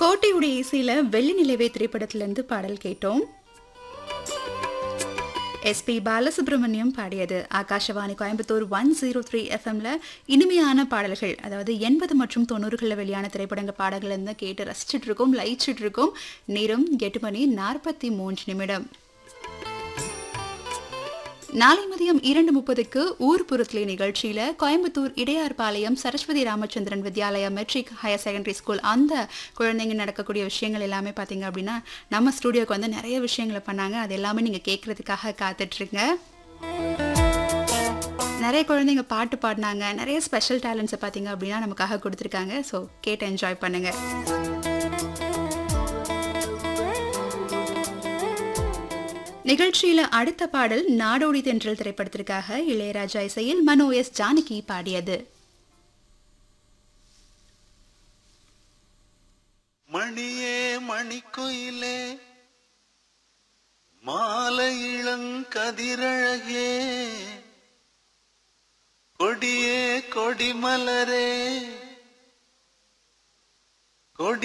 கோட்டையுடைய இசையில வெள்ளி நிலவே திரைப்படத்திலிருந்து பாடல் கேட்டோம் எஸ்பி பாலசுப்ரமணியம் பாடியது Akashvani Coimbatore one zero three எஃப்எம்ல இனிமையான பாடல்கள் அதாவது எண்பது மற்றும் தொண்ணூறுகளில் வெளியான திரைப்படங்கள் பாடல்கள் இருந்து கேட்டு ரசிச்சுட்டு இருக்கோம் லயிச்சுட்டு இருக்கோம் நேரம் எட்டு மணி நாற்பத்தி மூன்று நிமிடம் நாளை மதியம் இரண்டு முப்பதுக்கு ஊர்புறத்திலே நிகழ்ச்சியில Coimbatore Idayarpalayam Saraswathi Ramachandran Vidyalaya matric higher secondary school அந்த குழந்தைங்க நடக்கக்கூடிய விஷயங்கள் எல்லாமே பார்த்தீங்க அப்படின்னா நம்ம ஸ்டூடியோக்கு வந்து நிறைய விஷயங்களை பண்ணாங்க அது எல்லாமே நீங்கள் கேட்கறதுக்காக காத்துட்ருங்க நிறைய குழந்தைங்க பாட்டு பாடினாங்க நிறைய ஸ்பெஷல் டேலண்ட்ஸை பார்த்தீங்க அப்படின்னா நமக்காக கொடுத்துருக்காங்க ஸோ கேட்டு என்ஜாய் பண்ணுங்க நிகழ்ச்சியில அடுத்த பாடல் நாடோடி தென்றல் திரைப்படத்திற்காக இளையராஜா இசையில் மனோ எஸ் ஜானகி பாடியது மணியே மணிக்குயிலே மாலை இளங்கதிரழகே கொடியே கொடிமலரே